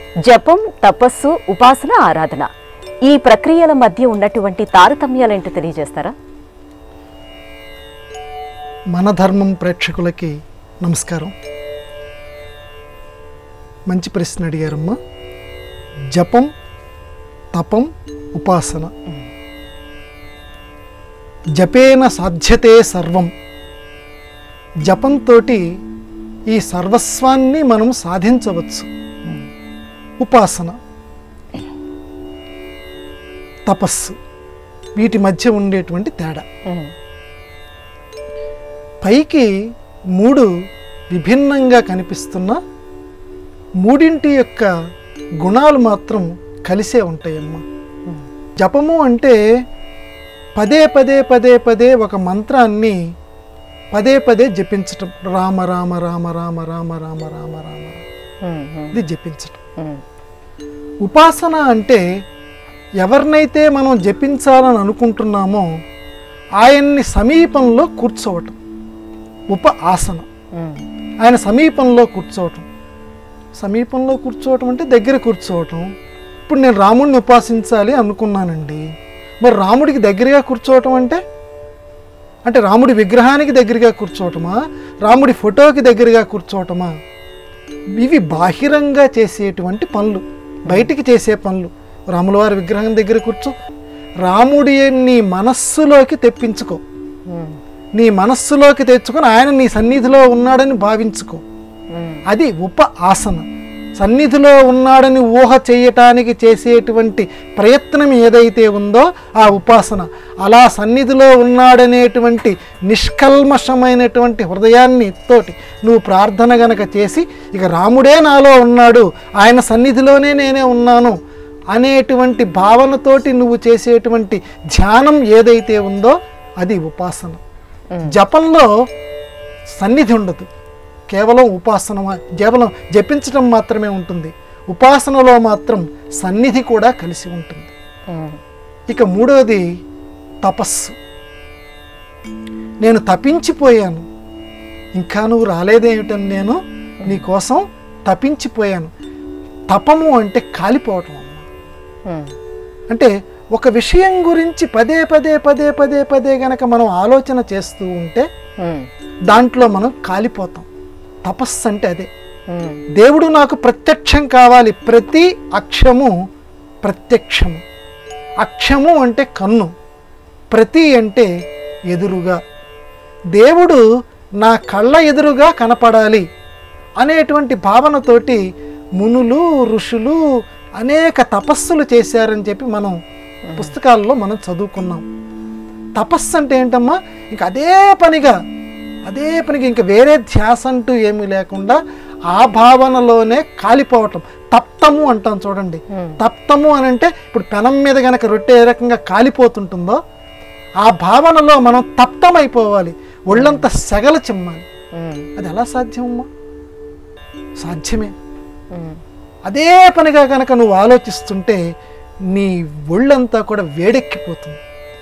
జపం తపస్సు ఉపాసన ఆరాధన ఈ ప్రక్రియల మధ్య ఉన్నటువంటి తారతమ్యాలేంటో తెలియజేస్తారా మన ధర్మం ప్రేక్షకులకి నమస్కారం మంచి ప్రశ్న అడిగారమ్మా జపం తపం ఉపాసన జపేన సాధ్యతే సర్వం జపంతో ఈ సర్వస్వాన్ని మనం సాధించవచ్చు ఉపాసన తపస్సు వీటి మధ్య ఉండేటువంటి తేడా పైకి మూడు విభిన్నంగా కనిపిస్తున్న మూడింటి యొక్క గుణాలు మాత్రం కలిసే ఉంటాయమ్మా జపము అంటే పదే పదే పదే పదే ఒక మంత్రాన్ని పదే పదే జపించటం రామ రామ రామ రామ రామ రామ రామ రామ ఇది జపించటం ఉపాసన అంటే ఎవరినైతే మనం జపించాలని అనుకుంటున్నామో ఆయన్ని సమీపంలో కూర్చోవటం ఉప ఆసన ఆయన సమీపంలో కూర్చోవటం సమీపంలో కూర్చోవటం అంటే దగ్గర కూర్చోవటం ఇప్పుడు నేను రాముడిని ఉపాసించాలి అనుకున్నానండి మరి రాముడికి దగ్గరగా కూర్చోవటం అంటే అంటే రాముడి విగ్రహానికి దగ్గరగా కూర్చోవటమా రాముడి ఫోటోకి దగ్గరగా కూర్చోవటమా ఇవి బాహిరంగా చేసేటువంటి పనులు బయటికి చేసే పనులు రాముల వారి విగ్రహం దగ్గర కూర్చో రాముడి నీ మనస్సులోకి తెప్పించుకో నీ మనస్సులోకి తెచ్చుకొని ఆయన నీ సన్నిధిలో ఉన్నాడని భావించుకో అది ఉప ఆసన సన్నిధిలో ఉన్నాడని ఊహ చేయటానికి చేసేటువంటి ప్రయత్నం ఏదైతే ఉందో ఆ ఉపాసన అలా సన్నిధిలో ఉన్నాడనేటువంటి నిష్కల్మషమైనటువంటి హృదయాన్ని తోటి నువ్వు ప్రార్థన గనక చేసి ఇక రాముడే నాలో ఉన్నాడు ఆయన సన్నిధిలోనే నేనే ఉన్నాను అనేటువంటి భావనతోటి నువ్వు చేసేటువంటి ధ్యానం ఏదైతే ఉందో అది ఉపాసన జపంలో సన్నిధి ఉండదు కేవలం ఉపాసన మా- కేవలం జపించడం మాత్రమే ఉంటుంది ఉపాసనలో మాత్రం సన్నిధి కూడా కలిసి ఉంటుంది ఇక మూడవది తపస్సు నేను తపించిపోయాను ఇంకా నువ్వు రాలేదేమిటని నేను నీ కోసం తపించిపోయాను తపము అంటే కాలిపోవటం అమ్మ అంటే ఒక విషయం గురించి పదే పదే పదే పదే పదే గనక మనం ఆలోచన చేస్తూ ఉంటే దాంట్లో మనం కాలిపోతాం తపస్సు అంటే అదే దేవుడు నాకు ప్రత్యక్షం కావాలి ప్రతి అక్షము ప్రత్యక్షము అక్షము అంటే కన్ను ప్రతి అంటే ఎదురుగా దేవుడు నా కళ్ళ ఎదురుగా కనపడాలి అనేటువంటి భావనతోటి మునులు ఋషులు అనేక తపస్సులు చేశారని చెప్పి మనం పుస్తకాల్లో మనం చదువుకున్నాం తపస్సు అంటే ఏంటమ్మా ఇంక అదే పనిగా అదే పనికి ఇంక వేరే ధ్యాస అంటూ ఏమీ లేకుండా ఆ భావనలోనే కాలిపోవటం తప్తము అంటాం చూడండి తప్తము అని అంటే ఇప్పుడు పెనం మీద గనక రొట్టె ఏ రకంగా కాలిపోతుంటుందో ఆ భావనలో మనం తప్తమైపోవాలి ఒళ్ళంతా సెగలు చిమ్మాలి అది ఎలా సాధ్యమమ్మా సాధ్యమే అదే పనిగా కనుక నువ్వు ఆలోచిస్తుంటే నీ ఒళ్ళంతా కూడా వేడెక్కిపోతుంది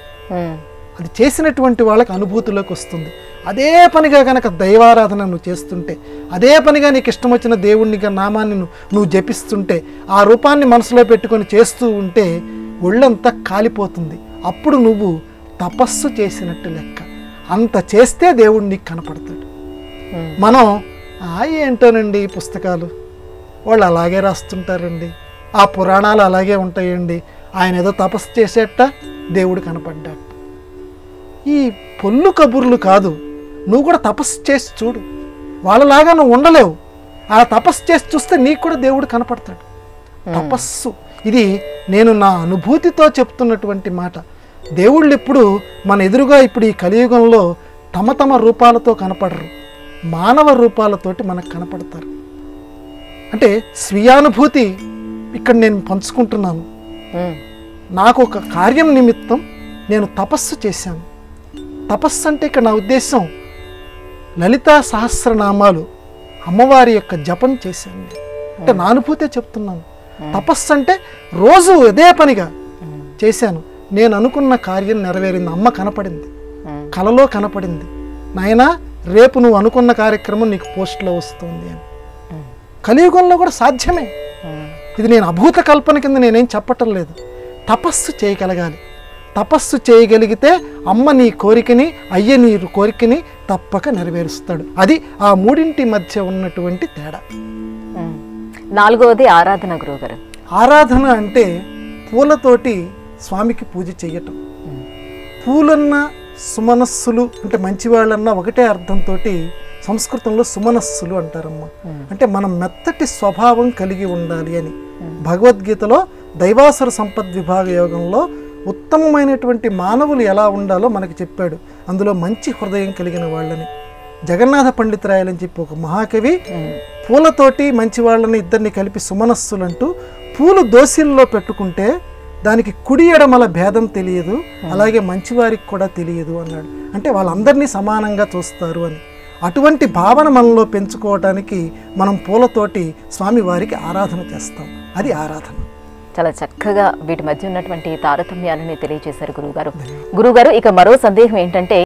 అది చేసినటువంటి వాళ్ళకి అనుభూతిలోకి వస్తుంది అదే పనిగా కనుక దైవారాధన నువ్వు చేస్తుంటే అదే పనిగా నీకు ఇష్టం వచ్చిన దేవుణ్ణి గా నామాన్ని నువ్వు నువ్వు జపిస్తుంటే ఆ రూపాన్ని మనసులో పెట్టుకొని చేస్తూ ఉంటే ఒళ్ళంతా కాలిపోతుంది అప్పుడు నువ్వు తపస్సు చేసినట్టు లెక్క అంత చేస్తే దేవుడు నీకు కనపడతాడు మనం ఆ ఏంటోనండి ఈ పుస్తకాలు వాళ్ళు అలాగే రాస్తుంటారండి ఆ పురాణాలు అలాగే ఉంటాయండి ఆయన ఏదో తపస్సు చేసేట దేవుడు కనపడ్డాడు ఈ పొల్లు కబుర్లు కాదు నువ్వు కూడా తపస్సు చేసి చూడు వాళ్ళలాగా నువ్వు ఉండలేవు ఆ తపస్సు చేసి చూస్తే నీకు కూడా దేవుడు కనపడతాడు తపస్సు ఇది నేను నా అనుభూతితో చెప్తున్నటువంటి మాట దేవుళ్ళు ఎప్పుడు మన ఎదురుగా ఇప్పుడు ఈ కలియుగంలో తమ తమ రూపాలతో కనపడరు మానవ రూపాలతోటి మనకు కనపడతారు అంటే స్వీయానుభూతి ఇక్కడ నేను పంచుకుంటున్నాను నాకు ఒక కార్యం నిమిత్తం నేను తపస్సు చేశాను తపస్సు అంటే ఇక్కడ నా ఉద్దేశం లలితా సహస్రనామాలు అమ్మవారి యొక్క జపం చేశాను నేను. అంటే నా అనుభూతే చెప్తున్నాను తపస్సు అంటే రోజు అదే పనిగా చేశాను నేను అనుకున్న కార్యం నెరవేరింది అమ్మ కనపడింది కలలో కనపడింది నాయనా రేపు నువ్వు అనుకున్న కార్యక్రమం నీకు పోస్ట్లో వస్తుంది అని కలియుగంలో కూడా సాధ్యమే ఇది నేను అభూత కల్పన కింద నేనేం చెప్పటం లేదు తపస్సు చేయగలగాలి తపస్సు చేయగలిగితే అమ్మ నీ కోరికని అయ్య నీ కోరికని తప్పక నెరవేరుస్తాడు అది ఆ మూడింటి మధ్య ఉన్నటువంటి తేడా ఉమ్. నాలుగవది ఆరాధన గురువుగారు ఆరాధన అంటే పూలతోటి స్వామికి పూజ చేయటం పూలన్న సుమనస్సులు అంటే మంచివాళ్ళన్న ఒకటే అర్థంతో సంస్కృతంలో సుమనస్సులు అంటారమ్మా అంటే మనం మెత్తటి స్వభావం కలిగి ఉండాలి అని భగవద్గీతలో దైవాసుర సంపద్ విభాగ యోగంలో ఉత్తమమైనటువంటి మానవులు ఎలా ఉండాలో మనకి చెప్పాడు అందులో మంచి హృదయం కలిగిన వాళ్ళని జగన్నాథ పండితురాయలని చెప్పి ఒక మహాకవి పూలతోటి మంచి వాళ్ళని ఇద్దరిని కలిపి సుమనస్సులంటూ పూలు దోసిల్లో పెట్టుకుంటే దానికి కుడి ఎడమల భేదం తెలియదు అలాగే మంచివారికి కూడా తెలియదు అన్నాడు అంటే వాళ్ళందరినీ సమానంగా చూస్తారు అని అటువంటి భావన మనలో పెంచుకోవటానికి మనం పూలతోటి స్వామివారికి ఆరాధన చేస్తాం అది ఆరాధన చాలా చక్కగా వీటి మధ్య ఉన్నటువంటి తారతమ్యాలని తెలియజేశారు గురువుగారు గురువుగారు ఇక మరో సందేహం ఏంటంటే